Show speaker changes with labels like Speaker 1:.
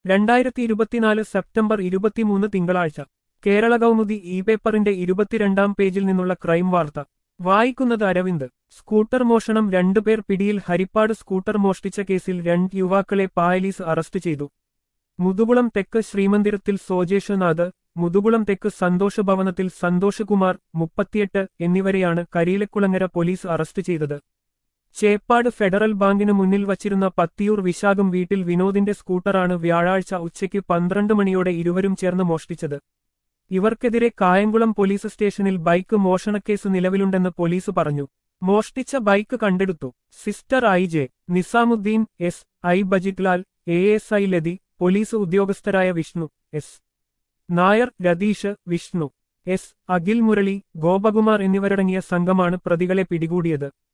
Speaker 1: രണ്ടായിരത്തി ഇരുപത്തിനാല് സെപ്റ്റംബർ ഇരുപത്തിമൂന്ന് തിങ്കളാഴ്ച കേരള കൗമുദി ഇ പേപ്പറിന്റെ ഇരുപത്തിരണ്ടാം പേജിൽ നിന്നുള്ള ക്രൈം വാർത്ത വായിക്കുന്നത് അരവിന്ദ് സ്കൂട്ടർ മോഷണം രണ്ടുപേർ പിടിയിൽ ഹരിപ്പാട് സ്കൂട്ടർ മോഷ്ടിച്ച കേസിൽ രണ്ട് യുവാക്കളെ പായലീസ് അറസ്റ്റ് ചെയ്തു മുതുകുളം തെക്ക് ശ്രീമന്ദിരത്തിൽ സോജേഷനാഥ് മുതുകുളം തെക്ക് സന്തോഷ ഭവനത്തിൽ സന്തോഷ് കുമാർ മുപ്പത്തിയെട്ട് എന്നിവരെയാണ് കരിയിലക്കുളങ്ങര പോലീസ് അറസ്റ്റ് ചെയ്തത് ചേപ്പാട് ഫെഡറൽ ബാങ്കിന് മുന്നിൽ വച്ചിരുന്ന പത്തിയൂർ വിശാഖം വീട്ടിൽ വിനോദിന്റെ സ്കൂട്ടറാണ് വ്യാഴാഴ്ച ഉച്ചയ്ക്ക് പന്ത്രണ്ട് മണിയോടെ ഇരുവരും ചേർന്ന് മോഷ്ടിച്ചത് ഇവർക്കെതിരെ കായംകുളം പോലീസ് സ്റ്റേഷനിൽ ബൈക്ക് മോഷണക്കേസ് നിലവിലുണ്ടെന്ന് പോലീസ് പറഞ്ഞു മോഷ്ടിച്ച ബൈക്ക് കണ്ടെടുത്തു sister I J Nizamuddin S I Bajitlal A S I Lathi police ഉദ്യോഗസ്ഥരായ വിഷ്ണു എസ് നായർ രതീഷ് വിഷ്ണു എസ് അഖിൽ മുരളി ഗോപകുമാർ എന്നിവരടങ്ങിയ സംഘമാണ് പ്രതികളെ പിടികൂടിയത്